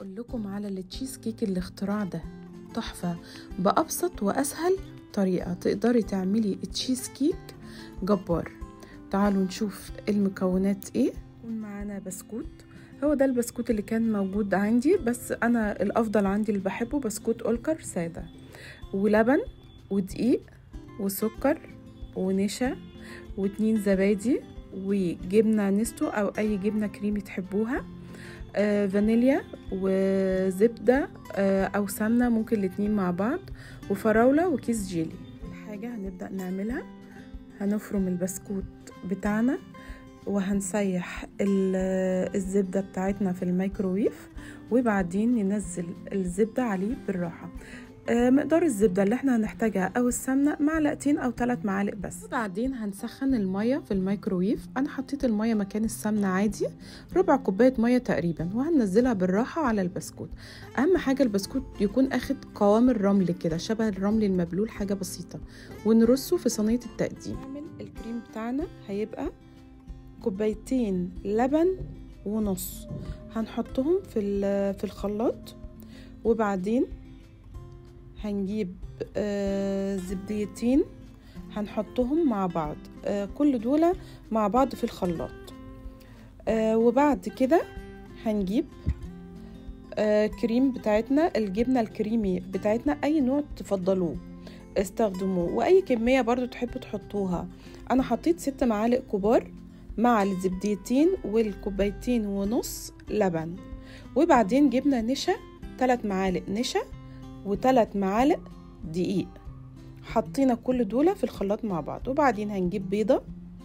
اقول لكم على التشيز كيك الاختراع ده تحفة بأبسط وأسهل طريقة تقدري تعملي تشيز كيك جبار تعالوا نشوف المكونات ايه يكون معانا بسكوت هو ده البسكوت اللي كان موجود عندي بس انا الافضل عندي اللي بحبه بسكوت اولكر ساده ولبن ودقيق وسكر ونشا واتنين زبادي وجبنه نستو او اي جبنه كريمي تحبوها آه فانيليا وزبده آه او سمنه ممكن الاتنين مع بعض وفراوله وكيس جيلي الحاجه هنبدا نعملها هنفرم البسكوت بتاعنا وهنسيح الزبدة بتاعتنا في الميكروويف وبعدين ننزل الزبدة عليه بالراحة مقدار الزبدة اللي احنا هنحتاجها او السمنة معلقتين او ثلاث معالق بس وبعدين هنسخن المية في الميكروويف انا حطيت المية مكان السمنة عادي ربع كوباية مية تقريبا وهننزلها بالراحة على البسكوت اهم حاجة البسكوت يكون اخد قوام الرمل كده شبه الرمل المبلول حاجة بسيطة ونرصه في صينية التقديم نعمل الكريم بتاعنا هيبقى كوبايتين لبن ونص هنحطهم في في الخلاط وبعدين هنجيب آه زبديتين هنحطهم مع بعض آه كل دول مع بعض في الخلاط آه وبعد كده هنجيب آه كريم بتاعتنا الجبنة الكريمي بتاعتنا أي نوع تفضلوه استخدموه وأي كمية برضو تحبوا تحطوها أنا حطيت ست معالق كبار مع الزبديتين والكوبايتين ونص لبن وبعدين جبنا نشا تلات معالق نشا وتلات معالق دقيق حطينا كل دول في الخلاط مع بعض وبعدين هنجيب بيضة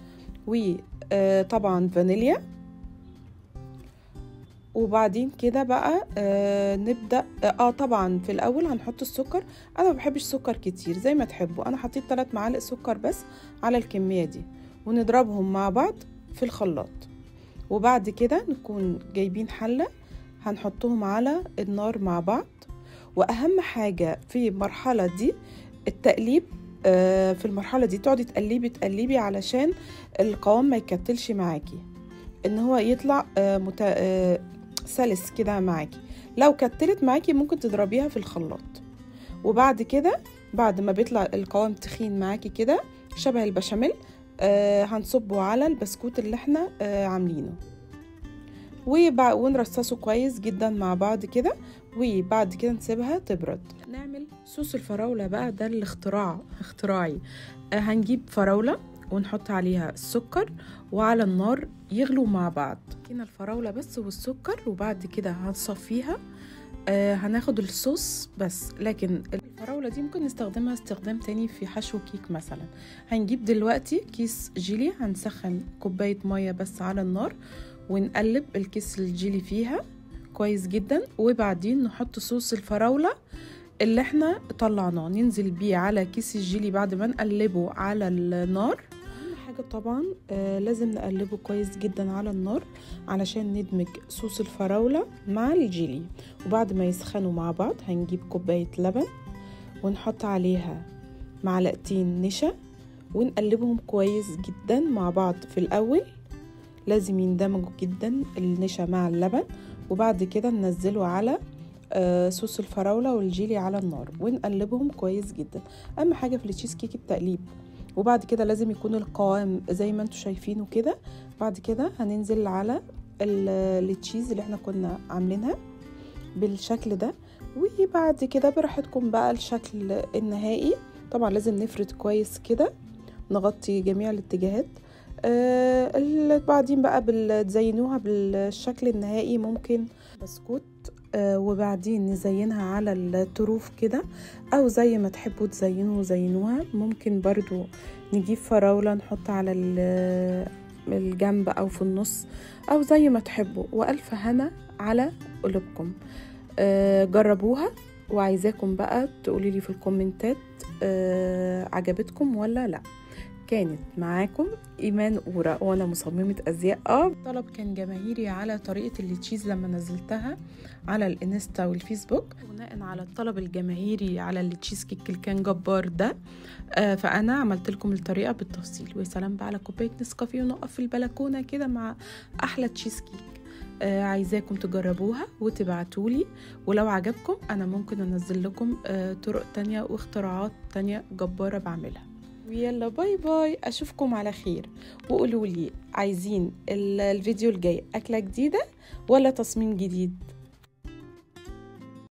وطبعا فانيليا وبعدين كده بقى آه نبدا اه طبعا في الاول هنحط السكر انا ما بحبش سكر كتير زي ما تحبوا انا حطيت 3 معالق سكر بس على الكميه دي ونضربهم مع بعض في الخلاط وبعد كده نكون جايبين حله هنحطهم على النار مع بعض واهم حاجه في المرحله دي التقليب آه في المرحله دي تقعدي تقلبي تقلبي علشان القوام ما يكتلش معاكي ان هو يطلع آه مت... آه سلس كده معاكي لو كتلت معاكي ممكن تضربيها في الخلاط وبعد كده بعد ما بيطلع القوام تخين معاكي كده شبه البشاميل آه هنصبه على البسكوت اللي احنا آه عاملينه ونرصصه كويس جدا مع بعض كده وبعد كده نسيبها تبرد نعمل صوص الفراولة بقى ده الاختراع اختراعي آه هنجيب فراولة ونحط عليها السكر وعلى النار يغلوا مع بعض هنا الفراولة بس والسكر وبعد كده هنصفيها آه هناخد الصوص بس لكن الفراولة دي ممكن نستخدمها استخدام تاني في حشو كيك مثلا هنجيب دلوقتي كيس جيلي هنسخن كوباية مية بس على النار ونقلب الكيس الجيلي فيها كويس جدا وبعدين نحط صوص الفراولة اللي احنا طلعناه ننزل بيه على كيس الجيلي بعد ما نقلبه على النار حاجة طبعا آه لازم نقلبه كويس جدا على النار علشان ندمج صوص الفراولة مع الجيلي وبعد ما يسخنوا مع بعض هنجيب كوباية لبن ونحط عليها معلقتين نشا ونقلبهم كويس جدا مع بعض في الأول لازم يندمجوا جدا النشا مع اللبن وبعد كده ننزله على آه صوص الفراولة والجيلي على النار ونقلبهم كويس جدا أهم حاجة في التشيز كيك التقليب وبعد كده لازم يكون القوام زي ما انتم شايفينه كده بعد كده هننزل على التشيز اللي احنا كنا عاملينها بالشكل ده وبعد كده براحتكم بقى الشكل النهائي طبعا لازم نفرد كويس كده نغطي جميع الاتجاهات آه بعدين بقى تزينوها بالشكل النهائي ممكن بسكوت آه وبعدين نزينها على الطروف كده او زي ما تحبوا تزينوا زينوها ممكن برضو نجيب فراولة نحط على الجنب او في النص او زي ما تحبوا والف هنا على قلوبكم آه جربوها وعايزاكم بقى تقولي لي في الكومنتات آه عجبتكم ولا لا كانت معاكم ايمان اورا وانا مصممه ازياء اه طلب كان جماهيري على طريقه التشيز لما نزلتها على الانستا والفيسبوك بناء على الطلب الجماهيري على التشيز كيك اللي كان جبار ده آه فانا عملت لكم الطريقه بالتفصيل ويا سلام بقى على كوبايه نسكافيه ونقف في البلكونه كده مع احلى تشيز كيك آه عايزاكم تجربوها وتبعتولي ولو عجبكم انا ممكن انزل لكم آه طرق تانية واختراعات تانية جبارة بعملها ويلا باي باي اشوفكم على خير وقولوا لي عايزين الفيديو الجاي اكله جديده ولا تصميم جديد